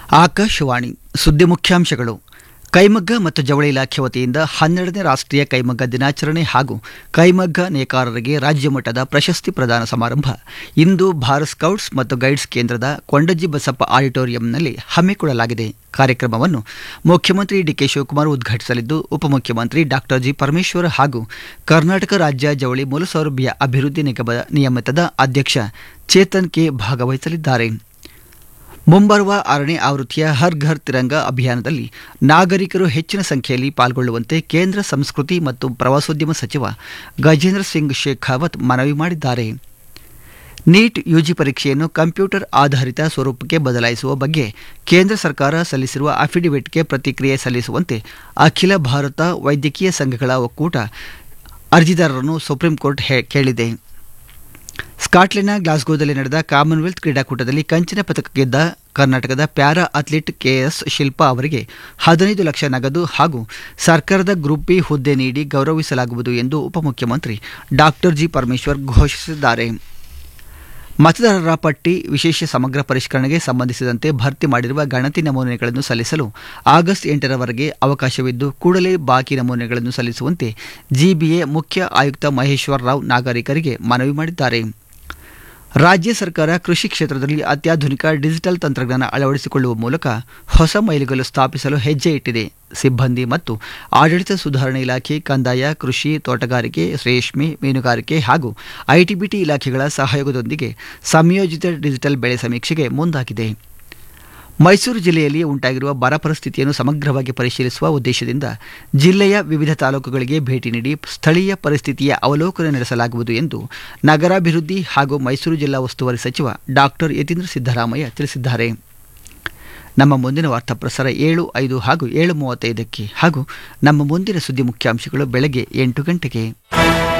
ಆಕಾಶವಾಣಿ ಸುದ್ದಿ ಮುಖ್ಯಾಂಶಗಳು ಕೈಮಗ್ಗ ಮತ್ತು ಜವಳಿ ಇಲಾಖೆ ವತಿಯಿಂದ ಹನ್ನೆರಡನೇ ರಾಷ್ಟ್ರೀಯ ಕೈಮಗ್ಗ ದಿನಾಚರಣೆ ಹಾಗೂ ಕೈಮಗ್ಗ ನೇಕಾರರಿಗೆ ರಾಜ್ಯ ಮಟ್ಟದ ಪ್ರಶಸ್ತಿ ಪ್ರದಾನ ಸಮಾರಂಭ ಇಂದು ಭಾರತ್ ಸ್ಕೌಟ್ಸ್ ಮತ್ತು ಗೈಡ್ಸ್ ಕೇಂದ್ರದ ಕೊಂಡಜ್ಜಿ ಬಸಪ್ಪ ಆಡಿಟೋರಿಯಂನಲ್ಲಿ ಹಮ್ಮಿಕೊಳ್ಳಲಾಗಿದೆ ಕಾರ್ಯಕ್ರಮವನ್ನು ಮುಖ್ಯಮಂತ್ರಿ ಡಿಕೆ ಶಿವಕುಮಾರ್ ಉದ್ಘಾಟಿಸಲಿದ್ದು ಉಪಮುಖ್ಯಮಂತ್ರಿ ಡಾಕ್ಟರ್ ಜಿ ಪರಮೇಶ್ವರ್ ಹಾಗೂ ಕರ್ನಾಟಕ ರಾಜ್ಯ ಜವಳಿ ಮೂಲಸೌಲಭ್ಯ ಅಭಿವೃದ್ಧಿ ನಿಗಮದ ನಿಯಮಿತದ ಅಧ್ಯಕ್ಷ ಚೇತನ್ ಕೆ ಭಾಗವಹಿಸಲಿದ್ದಾರೆ ಮುಂಬರುವ ಆರನೇ ಆವೃತ್ತಿಯ ಹರ್ ಘರ್ ತಿರಂಗ ಅಭಿಯಾನದಲ್ಲಿ ನಾಗರಿಕರು ಹೆಚ್ಚಿನ ಸಂಖ್ಯೆಯಲ್ಲಿ ಪಾಲ್ಗೊಳ್ಳುವಂತೆ ಕೇಂದ್ರ ಸಂಸ್ಕೃತಿ ಮತ್ತು ಪ್ರವಾಸೋದ್ಯಮ ಸಚಿವ ಗಜೇಂದ್ರ ಸಿಂಗ್ ಶೇಖಾವತ್ ಮನವಿ ಮಾಡಿದ್ದಾರೆ ನೀಟ್ ಯುಜಿ ಪರೀಕ್ಷೆಯನ್ನು ಕಂಪ್ಯೂಟರ್ ಆಧಾರಿತ ಸ್ವರೂಪಕ್ಕೆ ಬದಲಾಯಿಸುವ ಬಗ್ಗೆ ಕೇಂದ್ರ ಸರ್ಕಾರ ಸಲ್ಲಿಸಿರುವ ಅಫಿಡವಿಟ್ಗೆ ಪ್ರತಿಕ್ರಿಯೆ ಸಲ್ಲಿಸುವಂತೆ ಅಖಿಲ ಭಾರತ ವೈದ್ಯಕೀಯ ಸಂಘಗಳ ಒಕ್ಕೂಟ ಅರ್ಜಿದಾರರನ್ನು ಸುಪ್ರೀಂ ಕೋರ್ಟ್ ಹೇ- ಕೇಳಿದೆ ಸ್ಕಾಟ್ಲೆಂಡ್ನ ಗ್ಲಾಸ್ಗೋದಲ್ಲಿ ನಡೆದ ಕಾಮನ್ವೆಲ್ತ್ ಕ್ರೀಡಾಕೂಟದಲ್ಲಿ ಕಂಚಿನ ಪದಕ ಗೆದ್ದ ಕರ್ನಾಟಕದ ಪ್ಯಾರಾ ಅಥ್ಲೀಟ್ ಕೆಎಸ್ ಶಿಲ್ಪಾ ಅವರಿಗೆ ಹದಿನೈದು ಲಕ್ಷ ನಗದು ಹಾಗೂ ಸರ್ಕಾರದ ಗ್ರೂಪ್ ಬಿ ಹುದ್ದೆ ನೀಡಿ ಗೌರವಿಸಲಾಗುವುದು ಎಂದು ಉಪಮುಖ್ಯಮಂತ್ರಿ ಡಾಕ್ಟರ್ ಜಿ ಪರಮೇಶ್ವರ್ ಘೋಷಿಸಿದ್ದಾರೆ ಮತದಾರರ ಪಟ್ಟಿ ವಿಶೇಷ ಸಮಗ್ರ ಪರಿಷ್ಕರಣೆಗೆ ಸಂಬಂಧಿಸಿದಂತೆ ಭರ್ತಿ ಮಾಡಿರುವ ಗಣತಿ ನಮೂನೆಗಳನ್ನು ಸಲ್ಲಿಸಲು ಆಗಸ್ಟ್ ಎಂಟರವರೆಗೆ ಅವಕಾಶವಿದ್ದು ಕೂಡಲೇ ಬಾಕಿ ನಮೂನೆಗಳನ್ನು ಸಲ್ಲಿಸುವಂತೆ ಜಿಬಿಎ ಮುಖ್ಯ ಆಯುಕ್ತ ಮಹೇಶ್ವರ್ ರಾವ್ ನಾಗರಿಕರಿಗೆ ಮನವಿ ಮಾಡಿದ್ದಾರೆ ರಾಜ್ಯ ಸರ್ಕಾರ ಕೃಷಿ ಕ್ಷೇತ್ರದಲ್ಲಿ ಅತ್ಯಾಧುನಿಕ ಡಿಜಿಟಲ್ ತಂತ್ರಜ್ಞಾನ ಅಳವಡಿಸಿಕೊಳ್ಳುವ ಮೂಲಕ ಹೊಸ ಮೈಲಿಗಲ್ಲು ಸ್ಥಾಪಿಸಲು ಹೆಜ್ಜೆ ಇಟ್ಟಿದೆ ಸಿಬ್ಬಂದಿ ಮತ್ತು ಆಡಳಿತ ಸುಧಾರಣೆ ಇಲಾಖೆ ಕಂದಾಯ ಕೃಷಿ ತೋಟಗಾರಿಕೆ ರೇಷ್ಮೆ ಮೀನುಗಾರಿಕೆ ಹಾಗೂ ಐಟಿಬಿಟಿ ಇಲಾಖೆಗಳ ಸಹಯೋಗದೊಂದಿಗೆ ಸಂಯೋಜಿತ ಡಿಜಿಟಲ್ ಬೆಳೆ ಸಮೀಕ್ಷೆಗೆ ಮುಂದಾಗಿದೆ ಮೈಸೂರು ಜಿಲ್ಲೆಯಲ್ಲಿ ಉಂಟಾಗಿರುವ ಬರ ಪರಿಸ್ಥಿತಿಯನ್ನು ಸಮಗ್ರವಾಗಿ ಪರಿಶೀಲಿಸುವ ಉದ್ದೇಶದಿಂದ ಜಿಲ್ಲೆಯ ವಿವಿಧ ತಾಲೂಕುಗಳಿಗೆ ಭೇಟಿ ನೀಡಿ ಸ್ಥಳೀಯ ಪರಿಸ್ಥಿತಿಯ ಅವಲೋಕನ ನಡೆಸಲಾಗುವುದು ಎಂದು ನಗರಾಭಿವೃದ್ಧಿ ಹಾಗೂ ಮೈಸೂರು ಜಿಲ್ಲಾ ಉಸ್ತುವಾರಿ ಸಚಿವ ಡಾಕ್ಟರ್ ಯತೀಂದ್ರ ಸಿದ್ದರಾಮಯ್ಯ ತಿಳಿಸಿದ್ದಾರೆ ನಮ್ಮ ಮುಂದಿನ ವಾರ್ತಾ ಪ್ರಸಾರ ಏಳು ಐದು ಹಾಗೂ ಏಳು ಮೂವತ್ತೈದಕ್ಕೆ ಹಾಗೂ ನಮ್ಮ ಮುಂದಿನ ಸುದ್ದಿ ಮುಖ್ಯಾಂಶಗಳು ಬೆಳಗ್ಗೆ ಎಂಟು ಗಂಟೆಗೆ